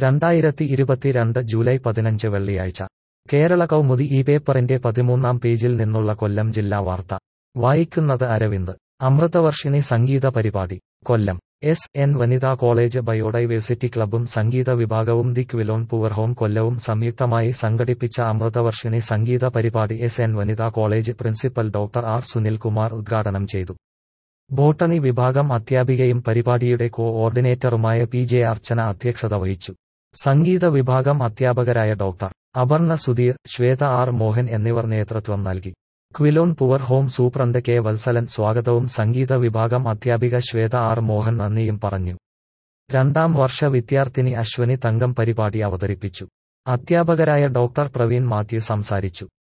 രണ്ടായിരത്തി ഇരുപത്തിരണ്ട് ജൂലൈ പതിനഞ്ച് വെള്ളിയാഴ്ച കേരള കൗമുദി ഈ പേപ്പറിന്റെ പതിമൂന്നാം പേജിൽ നിന്നുള്ള കൊല്ലം ജില്ലാ വാർത്ത വായിക്കുന്നത് അരവിന്ദ് അമൃതവർഷിണി സംഗീത പരിപാടി കൊല്ലം എസ് എൻ വനിതാ കോളേജ് ബയോഡൈവേഴ്സിറ്റി ക്ലബ്ബും സംഗീത വിഭാഗവും ദി ക്വിലോൺ പുവർ ഹോം കൊല്ലവും സംയുക്തമായി സംഘടിപ്പിച്ച അമൃതവർഷിണി സംഗീത പരിപാടി എസ് എൻ വനിതാ college principal doctor R Sunilkumar ഉദ്ഘാടനം ചെയ്തു ബോട്ടണി വിഭാഗം അധ്യാപികയും പരിപാടിയുടെ കോഓർഡിനേറ്ററുമായ പി ജെ അർച്ചന അധ്യക്ഷത വഹിച്ചു സംഗീത വിഭാഗം അധ്യാപകരായ ഡോക്ടർ അപർണ സുധീർ ശ്വേത ആർ മോഹൻ എന്നിവർ നേതൃത്വം നൽകി Quilon poor home superintendent K Vatsalan സ്വാഗതവും സംഗീത വിഭാഗം അധ്യാപിക ശ്വേത ആർ മോഹൻ നന്ദിയും പറഞ്ഞു രണ്ടാം വർഷ വിദ്യാർത്ഥിനി അശ്വനി തങ്കം പരിപാടി അവതരിപ്പിച്ചു അധ്യാപകരായ ഡോക്ടർ പ്രവീൺ മാത്യു സംസാരിച്ചു